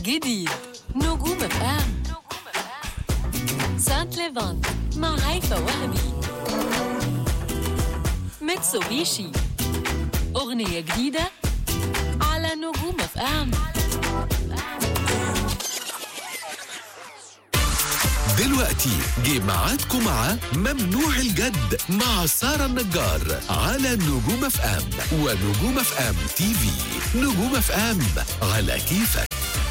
جديد نجوم اف ام سانت ليفانت مع هيفا وهبي ميتسوبيشي أغنية جديدة على نجوم اف ام دلوقتي جه ميعادكم مع ممنوع الجد مع سارة النجار على نجوم اف ام ونجوم اف ام تي في نجوم اف ام على كيفك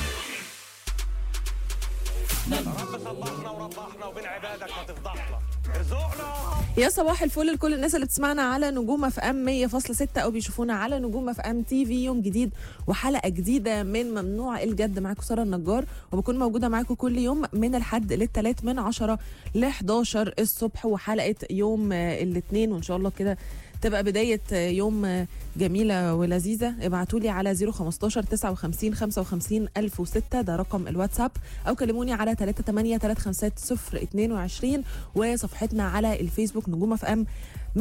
صبحنا وربحنا وبين عبادك ما تفضحنا ارزقنا يا صباح الفل لكل الناس اللي بتسمعنا على نجوم اف ام 100.6 او بيشوفونا على نجوم اف ام تي في يوم جديد وحلقه جديده من ممنوع الجد معاكم ساره النجار وبكون موجوده معاكم كل يوم من الحد للثلاث من 10 ل 11 الصبح وحلقه يوم الاثنين وان شاء الله كده تبقى بداية يوم جميلة ولذيذة ابعتوا لي على 015 59 55 1006 ده رقم الواتساب أو كلموني على 38 350 22 وصفحتنا على الفيسبوك نجوم اف ام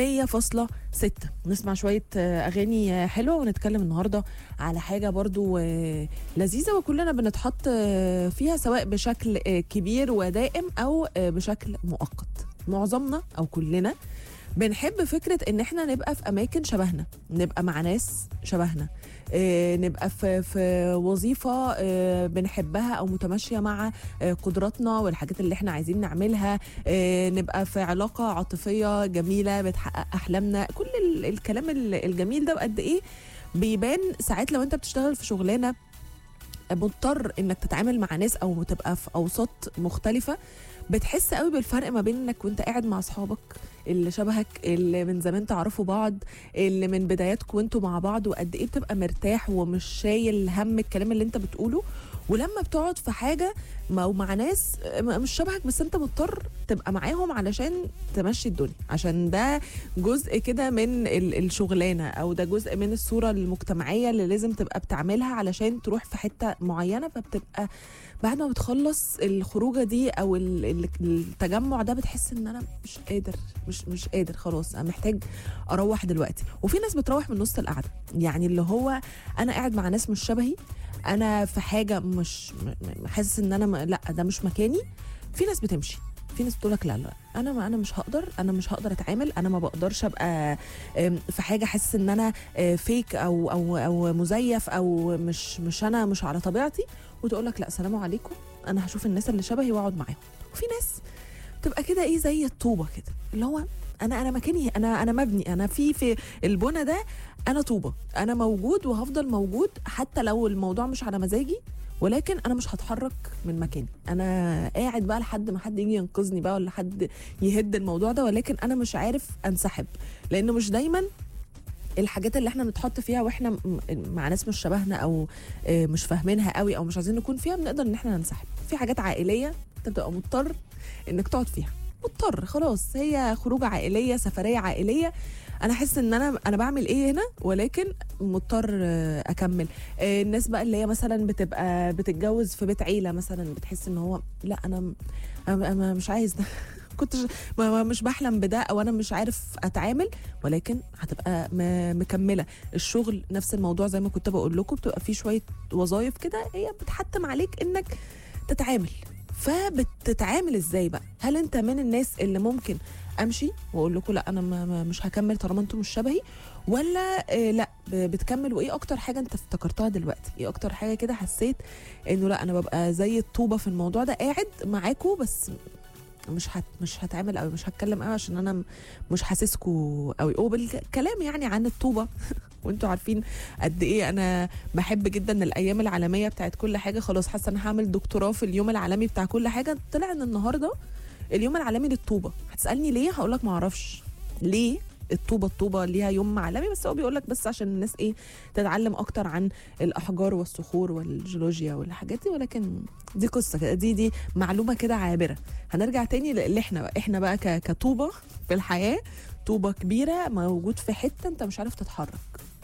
100.6 نسمع شوية أغاني حلوة ونتكلم النهاردة على حاجة برضو لذيذة وكلنا بنتحط فيها سواء بشكل كبير ودائم أو بشكل مؤقت معظمنا أو كلنا بنحب فكرة ان احنا نبقى في اماكن شبهنا نبقى مع ناس شبهنا آه، نبقى في في وظيفه آه، بنحبها او متماشيه مع آه، قدراتنا والحاجات اللي احنا عايزين نعملها آه، نبقى في علاقه عاطفيه جميله بتحقق احلامنا كل ال- الكلام ال- الجميل ده وقد ايه بيبان ساعات لو انت بتشتغل في شغلانه مضطر انك تتعامل مع ناس او تبقى في اوساط مختلفه بتحس قوي بالفرق ما بين انك وانت قاعد مع اصحابك اللي شبهك اللي من زمان تعرفوا بعض اللي من بداياتكم وانتوا مع بعض وقد ايه بتبقى مرتاح ومش شايل هم الكلام اللي انت بتقوله ولما بتقعد في حاجه ما- ومع ناس م- مش شبهك بس انت مضطر تبقى معاهم علشان تمشي الدنيا عشان ده جزء كده من ال- الشغلانه او ده جزء من الصوره المجتمعيه اللي لازم تبقى بتعملها علشان تروح في حته معينه فبتبقى بعد ما بتخلص الخروجه دي او ال- ال- التجمع ده بتحس ان انا مش قادر مش مش قادر خلاص انا محتاج اروح دلوقتي وفي ناس بتروح من نص القعده يعني اللي هو انا قاعد مع ناس مش شبهي انا في حاجه مش م- م- حاسس ان انا م- لا ده مش مكاني في ناس بتمشي في ناس بتقول لك لا لا انا ما انا مش هقدر انا مش هقدر اتعامل انا ما بقدرش ابقى أم، في حاجه حاسس ان انا آه، فيك او او او مزيف او مش مش انا مش على طبيعتي وتقول لك لا سلام عليكم انا هشوف الناس اللي شبهي واقعد معاهم وفي ناس تبقى كده ايه زي الطوبه كده اللي هو انا انا مكاني انا انا مبني انا في في البنى ده انا طوبه انا موجود وهفضل موجود حتى لو الموضوع مش على مزاجي ولكن انا مش هتحرك من مكاني انا قاعد بقى لحد ما حد يجي ينقذني بقى ولا حد يهد الموضوع ده ولكن انا مش عارف انسحب لانه مش دايما الحاجات اللي احنا بنتحط فيها واحنا م- مع ناس مش شبهنا او آه، مش فاهمينها قوي او مش عايزين نكون فيها بنقدر ان احنا ننسحب في حاجات عائليه انت بتبقى مضطر انك تقعد فيها مضطر خلاص هي خروجه عائليه سفريه عائليه انا احس ان انا انا بعمل ايه هنا ولكن مضطر آه، اكمل آه، الناس بقى اللي هي مثلا بتبقى بتتجوز في بيت عيله مثلا بتحس ان هو لا انا انا أنا مش عايز ده كنت ما ما- مش بحلم بده او انا مش عارف اتعامل ولكن هتبقى م- مكمله الشغل نفس الموضوع زي ما كنت بقول لكم بتبقى في شويه وظايف كده هي بتحتم عليك انك تتعامل فبتتعامل ازاي بقى هل انت من الناس اللي ممكن امشي واقول لكم لا انا ما ما- مش هكمل طالما انتم مش شبهي ولا آه لا ب- بتكمل وايه اكتر حاجه انت افتكرتها دلوقتي ايه اكتر حاجه كده حسيت انه لا انا ببقى زي الطوبه في الموضوع ده قاعد معاكم بس مش هت مش هتعامل قوي مش هتكلم قوي عشان انا م- مش حاسسكوا قوي وبالكلام يعني عن الطوبه وانتوا عارفين قد ايه انا بحب جدا الايام العالميه بتاعت كل حاجه خلاص حاسه انا هعمل دكتوراه في اليوم العالمي بتاع كل حاجه طلع ان النهارده اليوم العالمي للطوبه هتسالني ليه هقول لك ما اعرفش ليه الطوبه الطوبه ليها يوم عالمي بس هو بيقول لك بس عشان الناس ايه تتعلم اكتر عن الاحجار والصخور والجيولوجيا والحاجات دي ولكن دي قصه كده دي دي معلومه كده عابره هنرجع تاني اللي احنا بقى احنا بقى ك- كطوبه في الحياه طوبه كبيره موجود في حته انت مش عارف تتحرك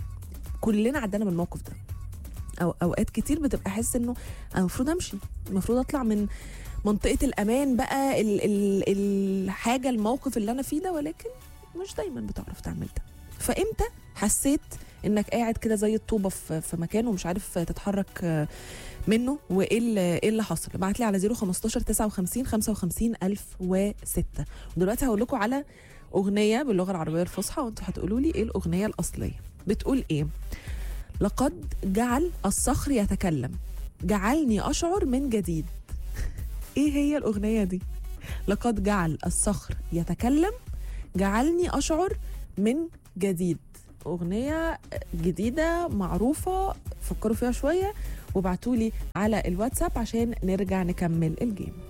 كلنا عدينا بالموقف ده او اوقات كتير بتبقى حاسس انه انا المفروض امشي المفروض اطلع من منطقه الامان بقى ال ال الحاجه الموقف اللي انا فيه ده ولكن مش دايما بتعرف تعمل ده فامتى حسيت انك قاعد كده زي الطوبه في في مكان ومش عارف تتحرك آه، منه وايه اللي ايه اللي حصل ابعت لي على 015 59 55 1006 ودلوقتي هقول لكم على اغنيه باللغه العربيه الفصحى وانتوا هتقولوا لي ايه الاغنيه الاصليه بتقول ايه لقد جعل الصخر يتكلم جعلني اشعر من جديد ايه هي الاغنيه دي لقد جعل الصخر يتكلم جعلني اشعر من جديد اغنيه جديده معروفه فكروا فيها شويه وابعتوا لي على الواتساب عشان نرجع نكمل الجيم